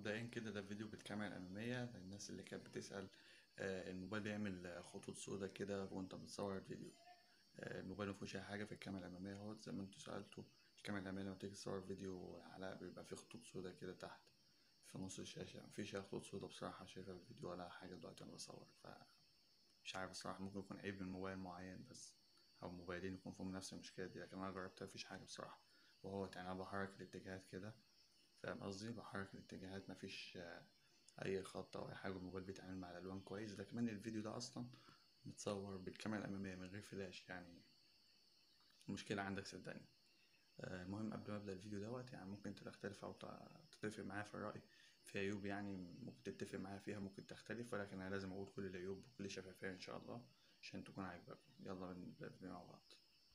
مبدئيا كده ده فيديو بالكاميرا الأمامية للناس اللي كانت بتسأل آه، الموبايل بيعمل آه، خطوط سودا كده وانت بتصور الفيديو آه، الموبايل مفيهوش أي حاجة في الكاميرا الأمامية اهوت زي ما انتوا سألتوا الكاميرا الأمامية لما تيجي تصور فيديو على بيبقى فيه خطوط سودا كده تحت في نص الشاشة مفيش أي خطوط سودا بصراحة شايفها في الفيديو ولا حاجة دلوقتي وأنا بصور ف مش عارف الصراحة ممكن يكون عيب من موبايل معين بس أو موبايلين يكون فيهم نفس المشكلة دي لكن أنا جربتها مفيش حاجة بصراحة وهو يعني أنا بحرك الاتجاهات كده فاهم قصدي بحرك الاتجاهات مفيش آه، اي خط او اي حاجه الموبايل بيتعامل مع الالوان كويس ده كمان الفيديو ده اصلا متصور بالكاميرا الاماميه من غير فلاش يعني المشكله عندك صدقني آه، المهم قبل ما ابدا الفيديو دوت يعني ممكن انت تختلف او ت- تتفق معايا في الراي في عيوب يعني ممكن تتفق معايا فيها ممكن تختلف ولكن انا لازم اقول كل العيوب بكل شفافيه ان شاء الله عشان تكون عاجباكم يلا نبدا الفيديو مع بعض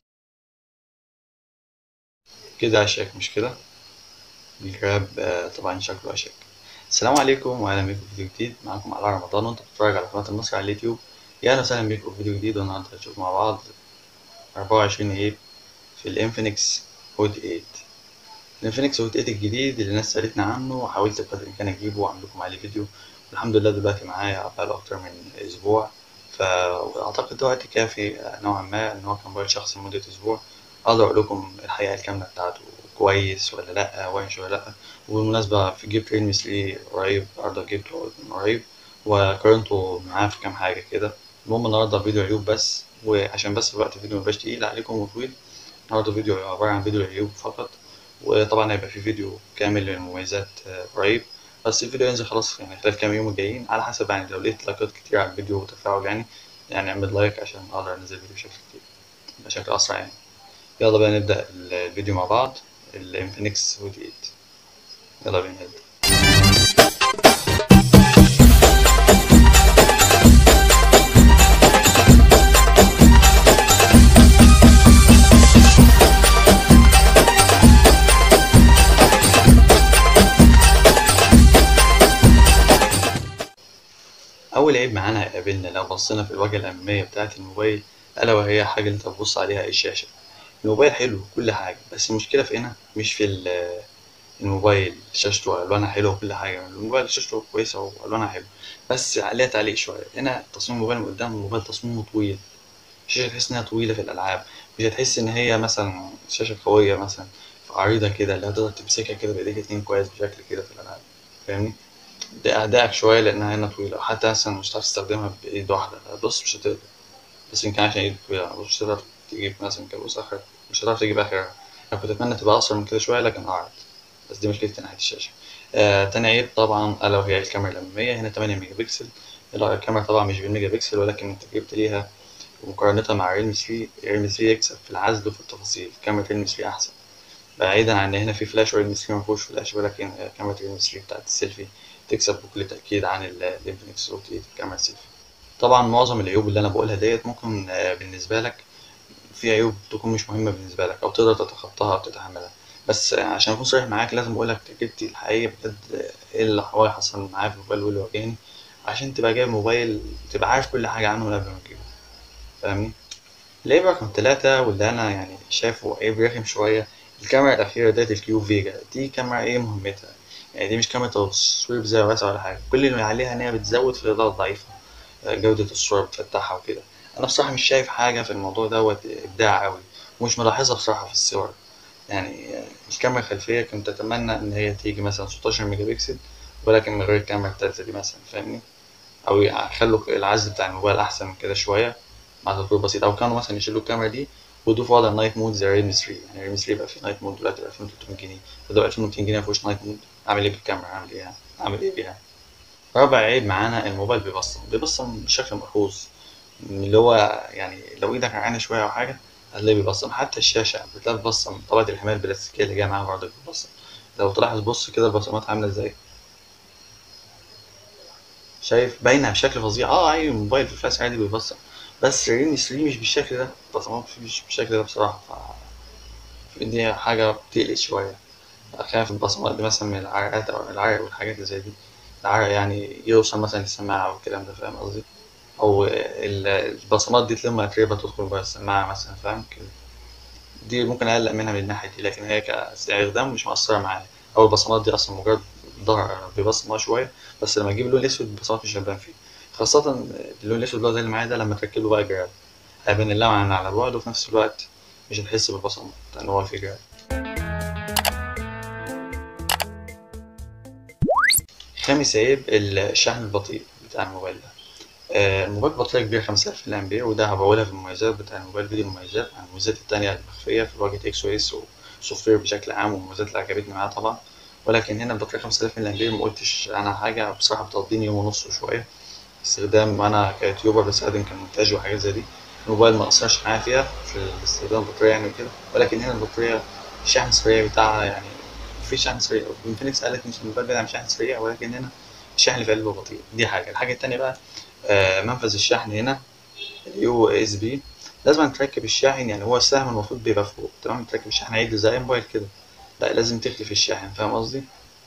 كده أشيك مش كده الجراب آه، طبعا شكله أشيك السلام عليكم وأهلا بيكم في فيديو جديد معاكم على رمضان وأنت بتتفرج على قناة المصري على اليوتيوب يا أهلا وسهلا بيكم في فيديو جديد والنهاردة هنشوف مع بعض 24 عيب في الانفينكس هود 8 الانفينكس هود 8 الجديد اللي الناس سألتنا عنه وحاولت بقدر الإمكان أجيبه وأعمل لكم عليه فيديو والحمد لله دلوقتي معايا بقاله أكتر من أسبوع فأعتقد ده وقت كافي نوعا ما إن هو كان موبايل شخصي لمدة أسبوع أقدر أقول لكم الحقيقة الكاملة بتاعته كويس ولا لأ وحش ولا لأ وبالمناسبة في جبت ريلمي 3 قريب برضه جبته من قريب وقارنته معاه في كام حاجة كده المهم النهاردة فيديو عيوب بس وعشان بس الوقت الفيديو ميبقاش تقيل عليكم وطويل النهاردة فيديو عبارة عن فيديو عيوب فقط وطبعا هيبقى في فيديو كامل للمميزات آه، قريب بس الفيديو ينزل خلاص يعني خلال كام يوم الجايين على حسب يعني لو لقيت لايكات كتير على الفيديو وتفاعل يعني يعني اعمل لايك عشان اقدر انزل فيديو بشكل كتير بشكل اسرع يعني يلا بقى نبدأ الفيديو مع بعض الانفينكس هود 8 يلا بينا نبدأ أول عيب معانا هيقابلنا لو بصينا في الواجهة الأمامية بتاعة الموبايل ألا وهي حاجة اللي أنت بتبص عليها الشاشة الموبايل حلو كل حاجة بس المشكلة في هنا مش في ال- الموبايل شاشته وألوانها حلوة وكل حاجة الموبايل شاشته كويسة وألوانها حلوة بس عليها تعليق شوية هنا تصميم الموبايل من قدام الموبايل تصميمه طويل الشاشة تحس إنها طويلة في الألعاب مش هتحس إن هي مثلا شاشة قوية مثلا عريضة كده اللي هتقدر تمسكها كده بإيديك اتنين كويس بشكل كده في الألعاب فاهمني؟ ده أدائك شوية لأنها هنا طويلة حتى مثلا مش هتعرف تستخدمها بإيد واحدة بص مش هتقدر بس يمكن عشان إيدك طويلة بص مش هتقدر تجيب مثلا كده بص آخر مش هتعرف تجيب آخر أنا كنت أتمنى تبقى أقصر من كده شوية لكن أعرض بس دي مشكلتي ناحية الشاشة آه تاني عيب طبعا ألا وهي الكاميرا الأمامية هنا 8 ميجا بكسل لا الكاميرا طبعا مش بالميجا بكسل ولكن أنت جبت ليها ومقارنتها مع ريلمي 3 ريلمي 3 يكسب في العزل وفي التفاصيل كاميرا ريلمي 3 أحسن بعيدا عن ان هنا في فلاش وريلمي 3 مفيهوش فلاش ولكن كاميرا ريلمي 3 بتاعت السيلفي تكسب بكل تأكيد عن الانفينكس نوت 8 الكاميرا السيلفي طبعا معظم العيوب اللي انا بقولها ديت ممكن آه، بالنسبة لك في عيوب تكون مش مهمة بالنسبة لك أو تقدر تتخطاها أو تتحملها بس آه، عشان أكون صريح معاك لازم أقولك تجربتي الحقيقية بجد آه، إيه اللي هو حصل معايا في الموبايل واللي واجهني عشان تبقى جايب موبايل تبقى عارف كل حاجة عنه من قبل ما تجيبه فاهمني؟ العيب رقم تلاتة واللي أنا يعني شايفه عيب رخم شوية الكاميرا الأخيرة ديت الكيو فيجا دي كاميرا إيه مهمتها؟ يعني دي مش كاميرا تصوير بزاوية واسعة ولا حاجة كل اللي عليها إن هي بتزود في الإضاءة الضعيفة آه، جودة الصورة بتفتحها وكده أنا بصراحة مش شايف حاجة في الموضوع دوت إبداع أوي ومش ملاحظها بصراحة في الصور يعني آه، الكاميرا الخلفية كنت أتمنى إن هي تيجي مثلا 16 ميجا بكسل ولكن من غير الكاميرا التالتة دي مثلا فاهمني؟ أو يخلوا العزل بتاع الموبايل أحسن من كده شوية مع تطوير بسيط أو كانوا مثلا يشيلوا الكاميرا دي ويضيفوا وضع النايت مود زي ريلمي 3 يعني ريلمي 3 بقى فيه نايت مود دلوقتي ب 2300 جنيه فده ب 2200 جنيه مفيهوش نايت مود أعمل إيه بالكاميرا أعمل إيه يعني؟ أعمل إيه بيها؟ رابع عيب معانا الموبايل بيبصم بيبصم بشكل ملحوظ اللي هو يعني لو ايدك عانى شويه او حاجه هتلاقيه بيبصم حتى الشاشه بتلاقي بتبصم طبقه الحمايه البلاستيكيه اللي جايه معاها برضه بتبصم لو تلاحظ بص كده البصمات عامله ازاي شايف باينه بشكل فظيع اه ايوه الموبايل في فلاش عادي بيبصم بس ريلمي 3 مش بالشكل ده البصمات فيه مش بالشكل ده بصراحه ف دي حاجه بتقلق شويه خايف البصمات دي مثلا من العرقات او العرق والحاجات اللي زي دي العرق يعني يوصل مثلا للسماعه والكلام ده فاهم قصدي او ال- البصمات دي تلم تقريبا تدخل جوه السماعه مثلا فاهم كده دي ممكن اقلق منها من الناحيه دي لكن هي كاستخدام مش مؤثره معايا او البصمات دي اصلا مجرد الظهر بيبصم شويه بس لما اجيب اللون الاسود البصمات مش هتبان فيه خاصة اللون الاسود اللي هو زي اللي معايا ده لما تركب له بقى جراب هيبان اللمعة على بعد وفي نفس الوقت مش هتحس بالبصمات لأن هو في جراب خامس عيب الشحن البطيء بتاع الموبايل ده آه، الموبايل بطارية كبيرة 5000 ملي أمبير وده هبقولها في المميزات بتاع الموبايل فيديو المميزات عن المميزات التانية المخفية في واجهة اكس او اس وسوفت وير بشكل عام والمميزات اللي عجبتني معاه طبعا ولكن هنا البطارية 5000 ملي أمبير مقلتش عنها حاجة بصراحة بتقضيني يوم ونص وشوية استخدام أنا كيوتيوبر بستخدم كمونتاج وحاجات زي دي الموبايل ما أثرش معايا فيها في استخدام البطارية يعني وكده ولكن هنا البطارية الشحن السريع بتاعها يعني في شحن سريع انفينكس قالت مش الموبايل بيدعم شحن سريع ولكن هنا الشحن اللي في قلبه بطيء دي حاجة الحاجة التانية بقى آه، منفذ الشحن هنا اليو اس بي لازم تركب الشاحن يعني هو السهم المفروض بيبقى فوق تمام تركب الشحن عادي زي الموبايل كده لا لازم تخلف الشاحن فاهم قصدي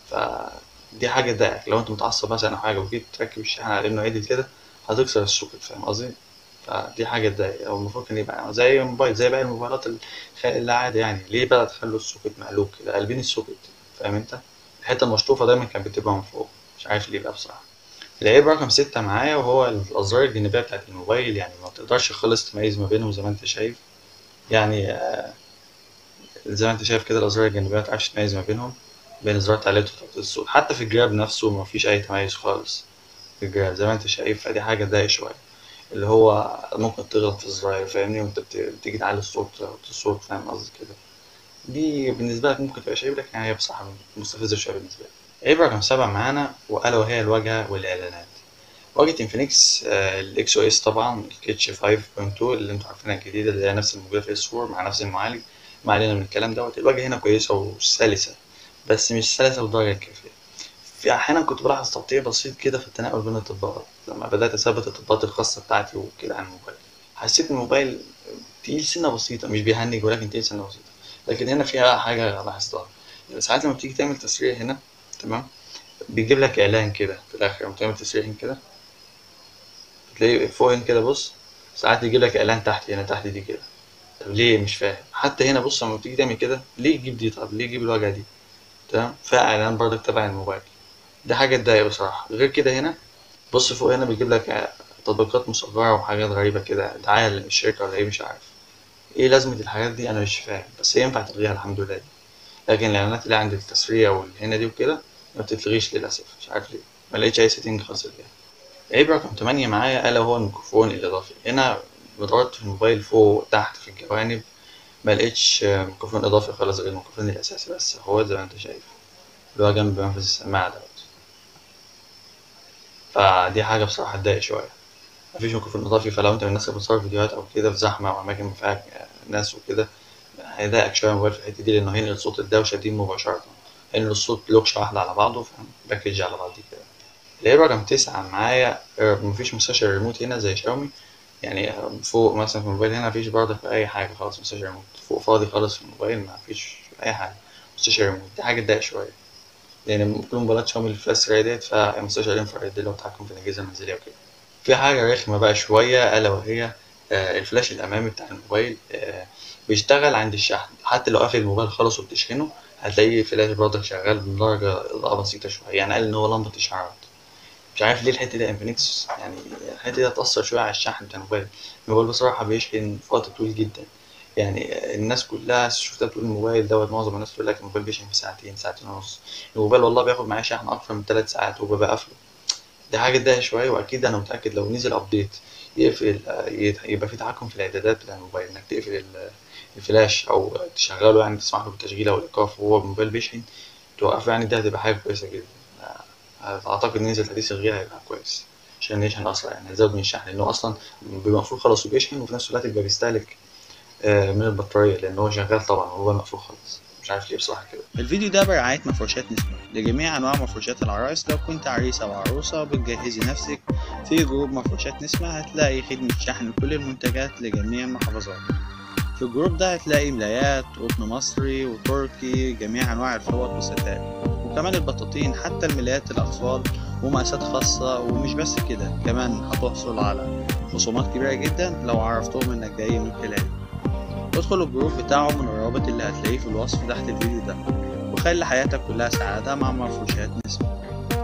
فدي حاجة تضايقك لو انت متعصب مثلا او حاجة وجيت تركب الشاحن على انه عدل كده هتكسر السوكت فاهم قصدي فدي حاجة تضايق او المفروض كان يبقى زي الموبايل زي باقي الموبايلات ال- العادي يعني ليه بقى تخلوا السوكت مقلوب كده قلبين السوكت فاهم انت الحتة المشطوفة دايما كانت بتبقى من فوق مش عارف ليه بقى بصراحة العيب رقم ستة معايا وهو الأزرار الجانبية بتاعت الموبايل يعني ما تقدرش خالص تميز ما بينهم زي ما انت شايف يعني آه، زي ما انت شايف كده الأزرار الجانبية متعرفش تميز ما بينهم بين زرار تعليق وتوطيد الصوت حتى في الجراب نفسه مفيش أي تميز خالص في الجراب زي ما انت شايف فدي حاجة تضايق شوية اللي هو ممكن تغلط في الزراير فاهمني وانت بت- بتيجي تعلي الصوت توطي الصوت فاهم قصدي كده دي بالنسبة لك ممكن تبقى عيب لك يعني هي بصراحة مستفزة شوية بالنسبة لي عيب رقم سبعة معانا وألا وهي الواجهة والإعلانات واجهة انفينكس الاكس او اس طبعا الكيتش 5.2 اللي انتوا عارفينها الجديدة اللي هي نفس الموجودة في اس 4 مع نفس المعالج ما علينا من الكلام دوت الواجهة هنا كويسة وسلسة بس مش سلسة بالدرجة الكافية في أحيانا كنت بلاحظ تقطيع بسيط كده في التنقل بين التطبيقات لما بدأت أثبت التطبيقات الخاصة بتاعتي وكده على الموبايل حسيت إن الموبايل تقيل سنة بسيطة مش بيهنج ولكن تقيل سنة بسيطة لكن هنا فيها حاجة لاحظتها يعني ساعات لما بتيجي تعمل تسريع هنا تمام بيجيب لك إعلان كده في الآخر لما تعمل تسريع هنا كده تلاقيه فوق هنا كده بص ساعات يجيب لك إعلان تحت هنا تحت دي كده طب ليه مش فاهم حتى هنا بص لما بتيجي تعمل كده ليه تجيب دي طب ليه تجيب الواجهة دي تمام فيها إعلان برضك تبع الموبايل دي حاجة تضايق بصراحة غير كده هنا بص فوق هنا بيجيب لك تطبيقات مصغرة وحاجات غريبة كده دعاية للشركة ولا ايه مش عارف ايه لازمة الحاجات دي انا مش فاهم بس هي ينفع تلغيها الحمد لله دي. لكن الاعلانات اللي عند التسريع والهنا دي وكده ما بتتلغيش للاسف مش عارف ليه ما لقيتش اي سيتنج خاص بيها عيب رقم 8 معايا الا وهو الميكروفون الاضافي هنا دورت في الموبايل فوق تحت في الجوانب ما لقيتش ميكروفون اضافي خالص غير الميكروفون الاساسي بس هو زي ما انت شايف اللي هو جنب منفذ السماعة دوت فدي حاجة بصراحة تضايق شوية مفيش ميكروفون إضافي فلو أنت من الناس اللي بتصور فيديوهات أو كده في زحمة أو أماكن فيها ناس وكده هيضايقك شوية الموبايل في الحتة دي لأنه هينقل صوت الدوشة دي مباشرة هينقل الصوت لوكشة واحدة على بعضه فاهم باكج على بعض كده العيب رقم تسعة معايا آه، مفيش مستشعر ريموت هنا زي شاومي يعني آه، فوق مثلا في الموبايل هنا مفيش برضه أي حاجة خالص مستشعر ريموت فوق فاضي خالص في الموبايل مفيش أي حاجة مستشعر ريموت دي حاجة تضايق شوية لأن كل موبايلات شاومي اللي فيها السرية ديت فيها مستشعر انفراريد اللي هو التحكم في الأجهزة المنزلية وكده في حاجة رخمة بقى شوية ألا وهي آه، الفلاش الأمامي بتاع الموبايل آه، بيشتغل عند الشحن حتى لو قافل الموبايل خالص وبتشحنه هتلاقيه فلاش برضك شغال بدرجة إضاءة بسيطة شوية يعني قال إن هو لمبة إشعارات مش عارف ليه الحتة دي انفينكس يعني الحتة دي هتأثر شوية على الشحن بتاع الموبايل الموبايل بصراحة بيشحن في وقت طويل جدا يعني الناس كلها شفتها بتقول الموبايل دوت معظم الناس تقول لك الموبايل بيشحن في ساعتين ساعتين ونص الموبايل والله بياخد معايا شحن أكتر من تلات ساعات وببقى قافله دي حاجة تضايق شوية وأكيد أنا متأكد لو نزل أبديت يقفل آه، يت- يبقى في تحكم في الإعدادات بتاع الموبايل إنك تقفل ال- الفلاش أو تشغله يعني تسمح له بالتشغيل أو الإيقاف وهو الموبايل بيشحن توقفه يعني ده هتبقى حاجة كويسة جدا آه، أعتقد ننزل حديث الغيها هيبقى كويس عشان يشحن أسرع يعني هيزود من الشحن لأنه أصلا بيبقى مقفول خلاص وبيشحن وفي نفس الوقت بيبقى بيستهلك آه، من البطارية لأن هو شغال طبعا وهو مقفول خالص مش عارف ليه بصراحة كده الفيديو ده برعاية مفروشات نسمة لجميع أنواع مفروشات العرايس لو كنت عريس أو عروسة وبتجهزي نفسك في جروب مفروشات نسمة هتلاقي خدمة شحن كل المنتجات لجميع المحافظات في الجروب ده هتلاقي ملايات قطن مصري وتركي جميع أنواع الفوط والستائر وكمان البطاطين حتى الملايات الأطفال ومقاسات خاصة ومش بس كده كمان هتحصل على خصومات كبيرة جدا لو عرفتهم إنك جاي من خلالي ادخل الجروب بتاعه من الرابط اللي هتلاقيه في الوصف تحت الفيديو ده وخلي حياتك كلها سعادة مع مفروشات نسمة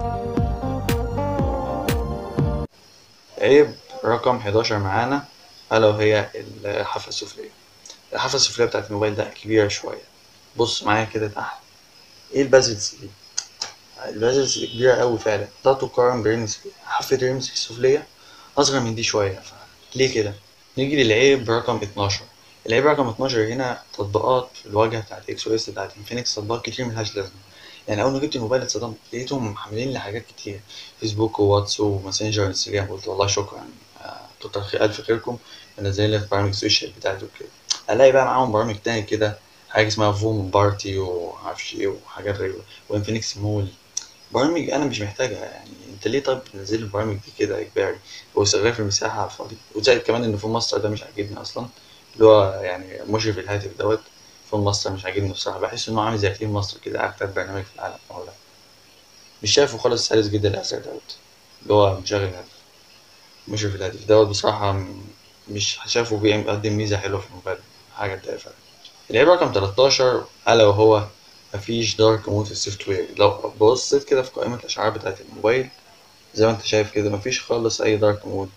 عيب رقم 11 معانا ألا وهي الحافة السفلية الحافة السفلية بتاعت الموبايل ده كبيرة شوية بص معايا كده تحت ايه البازلز دي؟ البازلز دي كبيرة أوي فعلا لا تقارن بريمز حافة ريمز السفلية أصغر من دي شوية ليه كده؟ نيجي للعيب رقم 12 العيب رقم 12 هنا تطبيقات في الواجهة بتاعت اكس او اس بتاعت انفينكس تطبيقات كتير ملهاش لازمة يعني أول ما جبت الموبايل اتصدمت لقيتهم محملين لي حاجات كتير فيسبوك وواتس وماسنجر وانستجرام قلت والله شكرا آه، كتر خير ألف خيركم منزلين لي البرامج السوشيال بتاعتي وكده ألاقي بقى معاهم برامج تاني كده حاجة اسمها فوم بارتي ومعرفش ايه وحاجات غريبة وانفينكس مول برامج أنا مش محتاجها يعني أنت ليه طيب تنزل البرامج دي كده إجباري واستغلال في المساحة على الفاضي وزائد كمان إن فون ماستر ده مش عاجبني أصلا اللي هو يعني مشرف الهاتف دوت فون ماستر مش عاجبني بصراحة بحس إنه عامل زي كلين ماستر كده أكتر برنامج في العالم أو لا مش شايفه خالص سلس جدا الأزرق دوت اللي هو مشغل الهاتف مشرف الهاتف دوت بصراحة م- مش شايفه بيقدم ميزة حلوة في الموبايل حاجة تضايق فعلا العيب رقم 13 ألا وهو مفيش دارك مود في السوفت وير لو بصيت كده في قائمة الأشعار بتاعة الموبايل زي ما انت شايف كده مفيش خالص أي دارك مود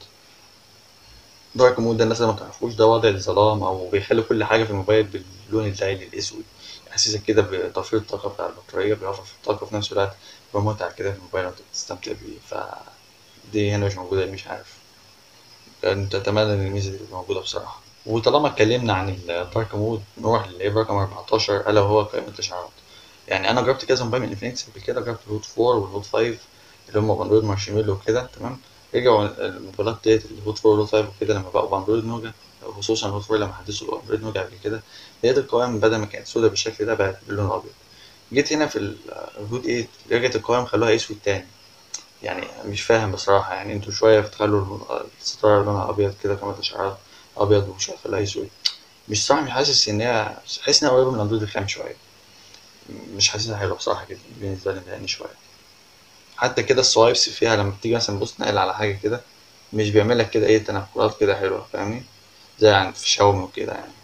دارك مود ده الناس اللي ما تعرفوش ده وضع الظلام أو بيخلي كل حاجة في الموبايل باللون الليلي الأسود يحسسك كده بتوفير الطاقة بتاع البطارية بيوفر في الطاقة في نفس الوقت يبقى متعة كده في الموبايل وانت بتستمتع بيه ف دي هنا مش موجودة مش عارف كنت أتمنى إن الميزة دي تبقى موجودة بصراحة وطالما اتكلمنا عن الدارك مود نروح للعيب رقم 14 ألا وهو قائمة الإشعارات يعني أنا جربت كذا موبايل من انفينكس قبل كده جربت الهوت 4 والهوت 5 اللي هم باندرويد مارشميلو وكده تمام رجعوا الموبايلات ديت الهوت 4 والهوت 5 وكده لما بقوا باندرويد نوجا خصوصا الهوت 4 لما حدثوا باندرويد نوجا قبل كده لقيت القوائم بدل ما كانت سودا بالشكل ده بقت باللون الأبيض جيت هنا في الهوت 8 رجعت القوائم خلوها أسود تاني يعني مش فاهم بصراحة يعني انتوا شوية بتخلوا الستارة لونها أبيض كده كمان الإشعارات أبيض وشوية خلاها أسود مش صراحة مش حاسس إن هي حاسس إنها قريبة من أندرويد الخام شوية مش حاسسها حلوة بصراحة جدا بالنسبة لي مضايقاني شوية حتى كده السوايبس فيها لما بتيجي مثلا تبص نقل على حاجة كده مش بيعمل لك كده ايه تنقلات كده حلوة فاهمني زي يعني في شاومي وكده يعني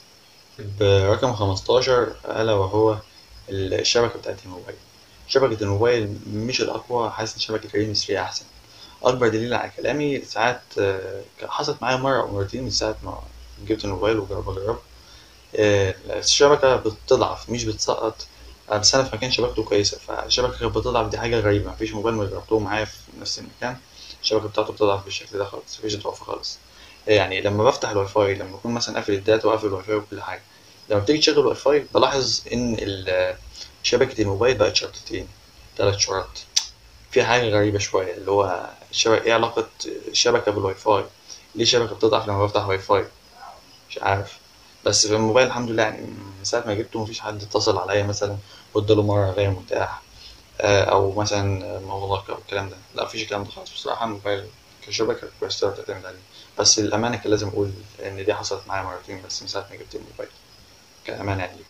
برقم خمستاشر ألا وهو الشبكة بتاعت الموبايل شبكة الموبايل مش الأقوى حاسس إن شبكة ريلمي 3 أحسن أكبر دليل على كلامي ساعات آه، حصلت معايا مرة أو مرتين من ساعة ما جبت الموبايل وجرب أجرب آه، الشبكة بتضعف مش بتسقط آه، بس أنا في مكان شبكته كويسة فالشبكة كانت بتضعف دي حاجة غريبة مفيش موبايل ما جربته معايا في نفس المكان الشبكة بتاعته بتضعف بالشكل ده خالص مفيش ضعف خالص يعني لما بفتح الواي فاي لما بكون مثلا قافل الداتا وقافل الواي فاي وكل حاجة لما بتيجي تشغل الواي فاي بلاحظ إن ال- شبكة الموبايل بقت شرطتين تلات شرط في حاجة غريبة شوية اللي هو الشبكة إيه علاقة الشبكة بالواي فاي ليه الشبكة بتضعف لما بفتح واي فاي مش عارف بس في الموبايل الحمد لله يعني من ساعة ما جبته مفيش حد اتصل عليا مثلا واداله مرة غير متاح آه، أو مثلا مغلق أو الكلام ده لا مفيش الكلام ده خالص بصراحة الموبايل كشبكة كويس تقدر تعتمد عليه بس الأمانة كان لازم أقول إن دي حصلت معايا مرتين بس من ساعة ما جبت الموبايل كأمانة يعني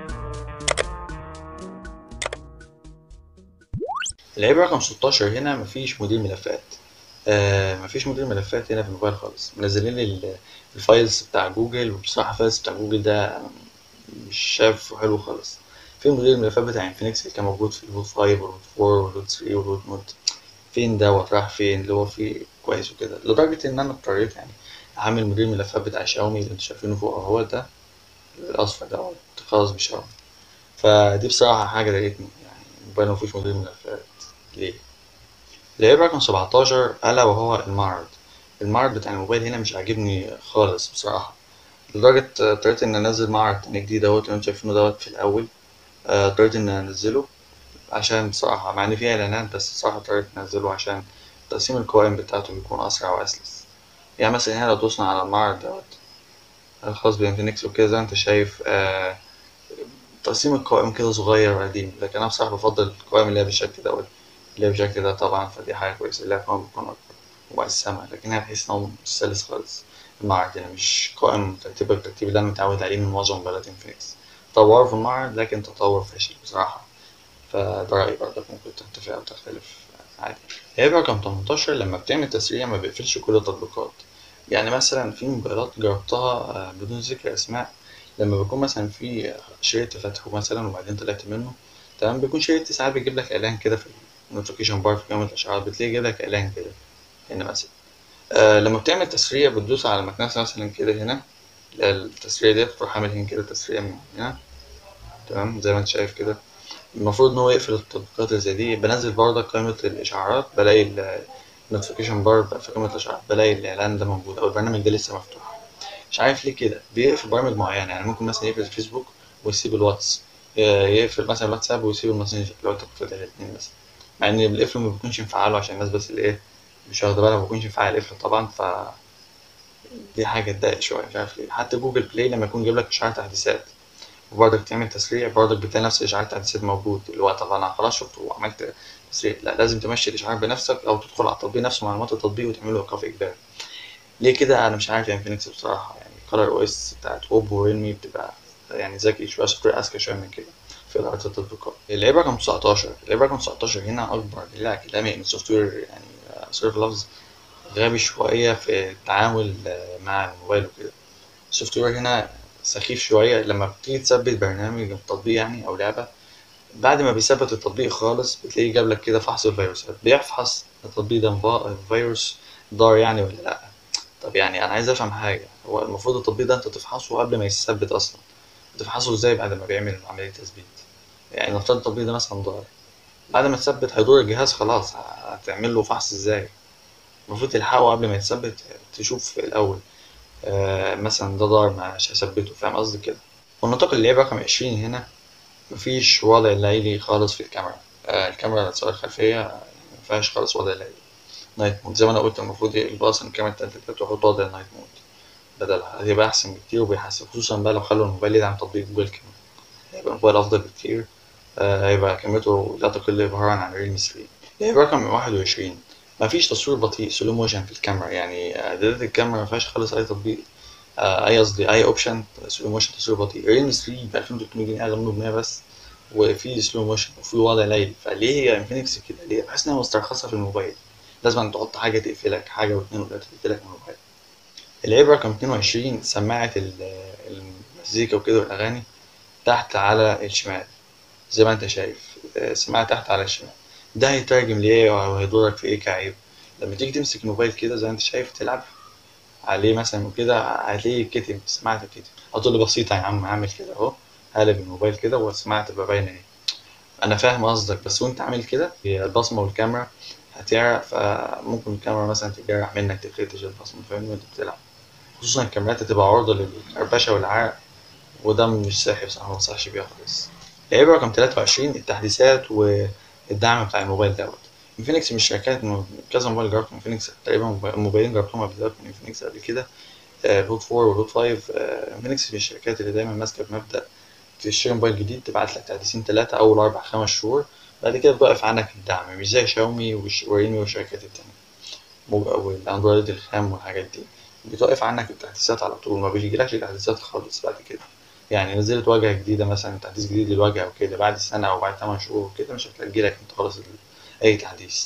العيب رقم 16 هنا مفيش مدير ملفات آه مفيش مدير ملفات هنا في الموبايل خالص منزلين لي ال- الفايلز بتاع جوجل وبصراحة الفايلز بتاع جوجل ده مش شايفه حلو خالص في مدير الملفات بتاع انفينكس اللي كان موجود في الهوت 5 والهوت 4 والهوت 3 والهوت نوت فين دوت راح فين اللي هو فيه كويس وكده لدرجة إن أنا اضطريت يعني أعمل مدير الملفات بتاع شاومي اللي انتوا شايفينه فوق أهو ده الأصفر دوت خاص بشاومي فدي بصراحة حاجة ضايقتني يعني الموبايل مفيهوش مدير ملفات ليه؟ العيب رقم 17 ألا وهو المعرض المعرض بتاع الموبايل هنا مش عاجبني خالص بصراحة لدرجة آه، اضطريت إن أنزل معرض تاني جديد أهوت اللي انتوا شايفينه دوت في الأول آه، اضطريت إن أنزله عشان بصراحة مع إن فيه إعلانات بس الصراحة اضطريت أنزله عشان تقسيم القوائم بتاعته بيكون أسرع وأسلس يعني مثلا هنا لو دوسنا على المعرض دوت الخاص بإنفينكس وكده زي ما أنت شايف آه، تقسيم القوائم كده صغير وقديم لكن أنا بصراحة بفضل القوائم اللي هي بالشكل دوت اللي هي بالشكل ده طبعا فدي حاجة كويسة اللي هي قوائم بتكون أكبر ومقسمة لكن أنا بحس إن هو مش سلس خالص المعرض يعني مش قائم مترتبة بالترتيب اللي أنا متعود عليه من معظم موبايلات انفينكس طوروا في المعرض لكن تطور فاشل بصراحة فده رأيي برضك ممكن تتفق أو تختلف عادي عيب رقم 18 لما بتعمل تسريع ما بيقفلش كل التطبيقات يعني مثلا في موبايلات جربتها آه، بدون ذكر أسماء لما بيكون مثلا في شريط فاتحه مثلا وبعدين طلعت منه تمام بيكون شريط ساعات بيجيب لك اعلان كده في النوتيفيكيشن بار في كاميرا الاشعارات بتلاقي يجيب لك اعلان كده هنا مثلا آه لما بتعمل تسريع بتدوس على المكنسة مثلا كده هنا التسريع ديت تروح عامل هنا كده تسريع من هنا تمام زي ما انت شايف كده المفروض ان هو يقفل التطبيقات اللي زي دي بنزل برضك قائمة الاشعارات بلاقي النوتيفيكيشن بار في قائمة الاشعارات بلاقي الاعلان ده موجود او البرنامج ده لسه مفتوح مش عارف ليه كده بيقفل برامج معينة يعني ممكن مثلا يقفل الفيسبوك ويسيب الواتس يقفل مثلا الواتساب ويسيب الماسنجر لو انت بتفتح الاتنين مثلا مع ان القفل ما بيكونش مفعله عشان الناس بس اللي ايه مش واخدة بالها ما بيكونش مفعل القفل طبعا ف دي حاجة تضايق شوية مش عارف ليه حتى جوجل بلاي لما يكون جايب لك إشعار تحديثات وبرضك تعمل تسريع برضك بتلاقي نفس الإشعار التحديثات موجود اللي هو طب أنا خلاص شفته وعملت تسريع لا لازم تمشي الإشعار بنفسك أو تدخل على التطبيق نفسه معلومات التطبيق وتعمل له إيقاف إجباري ليه كده أنا مش عارف يا انفينكس بصراحة يعني كلر أو إس بتاعت أوبو وريلمي بتبقى يعني ذكي شوية سوفت وير أذكى شوية من كده في إدارة التطبيقات العيب رقم 19 العيب رقم 19 هنا أكبر دليل على كلامي إن السوفت وير يعني سيرف لفظ غبي شوية في التعامل مع الموبايل وكده السوفت وير هنا سخيف شوية لما بتيجي تثبت برنامج تطبيق يعني أو لعبة بعد ما بيثبت التطبيق خالص بتلاقيه جاب لك كده فحص الفيروسات بيفحص التطبيق ده فيروس ضار يعني ولا لأ طب يعني أنا عايز أفهم حاجة هو المفروض التطبيق ده أنت تفحصه قبل ما يتثبت أصلا تفحصه إزاي بعد ما بيعمل عملية تثبيت يعني نفترض التطبيق ده مثلا ضار بعد ما تثبت هيدور الجهاز خلاص هتعمل له فحص إزاي المفروض تلحقه قبل ما يتثبت تشوف الأول آه مثلا ده ضار مش هثبته فاهم قصدي كده والنطاق اللعب رقم عشرين هنا مفيش وضع ليلي خالص في الكاميرا آه الكاميرا الصورة الخلفية مفيهاش خالص وضع ليلي نايت مود زي ما أنا قلت المفروض يقلبوا أصلا الكاميرا التالتة كده تحط وضع النايت مود بدلها هيبقى أحسن بكتير وبيحسن خصوصا بقى لو خلوا الموبايل يدعم تطبيق جوجل كاميرا هيبقى الموبايل أفضل بكتير آه هيبقى كاميرته لا تقل إبهارا عن ريلمي 3 لعب رقم واحد وعشرين مفيش تصوير بطيء سلو موشن في الكاميرا يعني اعدادات الكاميرا مفيهاش خالص اي تطبيق آه اي قصدي اي اوبشن سلو موشن تصوير بطيء ريلمي 3 ب 2300 جنيه اغلى منه ب 100 بس وفي سلو موشن وفي وضع ليلي فليه هي انفينكس كده ليه بحس انها مسترخصه في الموبايل لازم تحط حاجه تقفلك حاجه واثنين وثلاثه تقفلك من الموبايل العيب رقم 22 سماعه المزيكا وكده والاغاني تحت على الشمال زي ما انت شايف سماعه تحت على الشمال ده هيترجم ليه او هيضرك في ايه كعيب لما تيجي تمسك الموبايل كده زي ما انت شايف تلعب عليه مثلا وكده هتلاقيه كتم سماعة كتم هتقول لي بسيطة يا عم هعمل كده اهو هقلب الموبايل كده والسماعة تبقى باينة اهي أنا فاهم قصدك بس وأنت عامل كده البصمة والكاميرا هتعرق فممكن الكاميرا مثلا تجرح منك تخرتش البصمة فاهمني وأنت بتلعب خصوصا الكاميرات هتبقى عرضة للكربشة والعرق وده مش صحي بصراحة منصحش بيها خالص العيب رقم تلاتة وعشرين التحديثات والدعم بتاع الموبايل دوت انفينكس من الشركات كذا موبايل جربت انفينكس تقريبا موبايلين جربتهم قبل كده من انفينكس قبل كده الهوت 4 والهوت 5 انفينكس من الشركات اللي دايما ماسكه بمبدا تشتري موبايل جديد تبعت لك تحديثين ثلاثه اول اربع خمس شهور بعد كده بتوقف عنك الدعم مش زي شاومي وريلمي والشركات التانية والاندرويد الخام والحاجات دي بتوقف عنك التحديثات على طول ما بيجيلكش تحديثات خالص بعد كده يعني نزلت واجهه جديده مثلا تحديث جديد للواجهه وكده بعد سنه او بعد 8 شهور وكده مش هتلاقي لك انت خلاص اي تحديث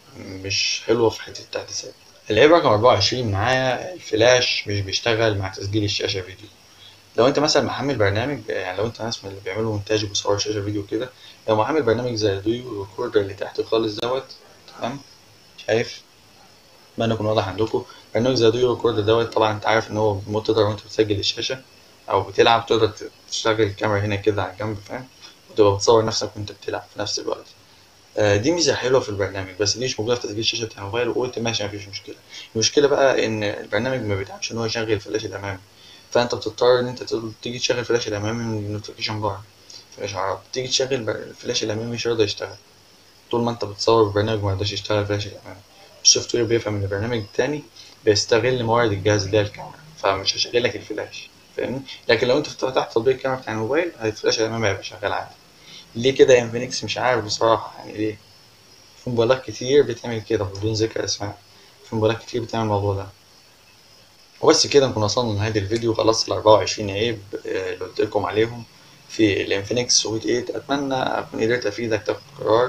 مش حلوه في حته التحديثات العيب رقم 24 معايا الفلاش مش بيشتغل مع تسجيل الشاشه فيديو لو انت مثلا محمل برنامج يعني لو انت ناس من اللي بيعملوا مونتاج وبيصوروا شاشه فيديو كده لو محمل برنامج زي الديو ريكوردر اللي تحت خالص دوت تمام شايف اتمنى يكون واضح عندكم برنامج زي ديو ريكوردر دوت طبعا انت عارف ان هو تقدر وانت بتسجل الشاشه او بتلعب تقدر تشغل الكاميرا هنا كده على الجنب فاهم وتبقى بتصور نفسك وانت بتلعب في نفس الوقت آه دي ميزه حلوه في البرنامج بس دي مش موجوده في تسجيل الشاشه بتاع الموبايل وقلت ماشي مفيش مشكله المشكله بقى ان البرنامج ما بيدعمش ان هو يشغل الفلاش الامامي فانت بتضطر ان انت تيجي تشغل الفلاش الامامي من النوتيفيكيشن بار في الاشعارات تيجي تشغل الفلاش الامامي مش هيرضى يشتغل طول ما انت بتصور البرنامج ما يقدرش يشتغل الفلاش الامامي السوفت وير بيفهم ان البرنامج التاني بيستغل موارد الجهاز اللي هي الكاميرا فمش هيشغل لك الفلاش فاهمني لكن لو انت فتحت تطبيق الكاميرا بتاع الموبايل الفلاش الامامي هيبقى شغال عادي ليه كده يا انفينكس مش عارف بصراحه يعني ليه في موبايلات كتير بتعمل كده بدون ذكر اسماء في موبايلات كتير بتعمل الموضوع ده وبس كده نكون وصلنا لنهاية الفيديو خلصت ال 24 عيب اللي قلت لكم عليهم في الانفينكس سويت 8 اتمنى اكون قدرت افيدك تاخد قرار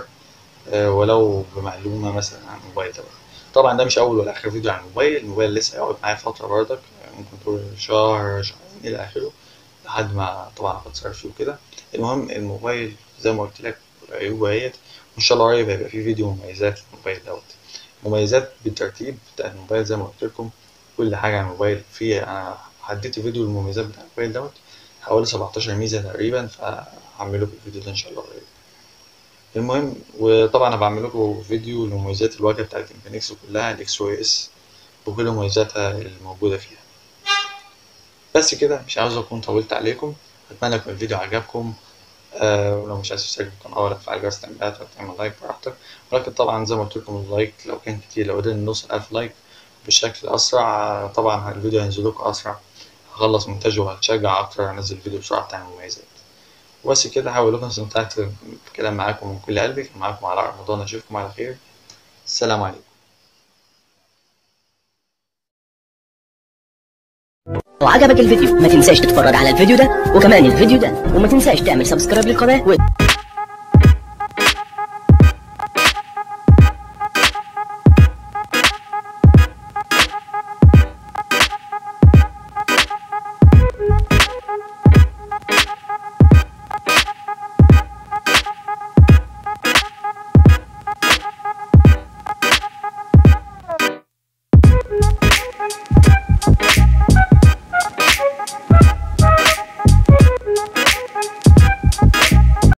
ولو بمعلومة مثلا عن الموبايل ده طبعا ده مش اول ولا اخر فيديو عن الموبايل الموبايل لسه هيقعد معايا فترة برضك ممكن تقول شهر شهرين الى اخره لحد ما طبعا اخد صرف فيه وكده المهم الموبايل زي ما قلت لك والعيوب اهيت وان شاء الله قريب هيبقى في فيديو مميزات الموبايل دوت مميزات بالترتيب بتاع الموبايل زي ما قلت لكم كل حاجة عن الموبايل في أنا حددت فيديو المميزات بتاع الموبايل دوت حوالي 17 ميزة تقريبا فهعمل لكم الفيديو ده إن شاء الله قريب المهم وطبعا أنا بعمل لكم فيديو لمميزات الواجهة بتاعت انفينكس كلها الاكس او اس وكل مميزاتها الموجودة فيها بس كده مش عاوز أكون طولت عليكم أتمنى يكون الفيديو عجبكم آه ولو مش عايز تشترك في القناة ولا تفعل جرس التنبيهات ولا تعمل لايك براحتك ولكن طبعا زي ما قلت لكم اللايك لو كان كتير لو قدرنا نوصل ألف لايك بشكل أسرع طبعا الفيديو هينزل لكم أسرع هخلص مونتاجه وهتشجع أكتر أنزل فيديو بسرعة بتاع المميزات وبس كده هقول لكم استمتعت بالكلام معاكم من كل قلبي كان معاكم علاء رمضان أشوفكم على خير السلام عليكم لو عجبك الفيديو ما تنساش تتفرج على الفيديو ده وكمان الفيديو ده وما تنساش تعمل سبسكرايب للقناة و...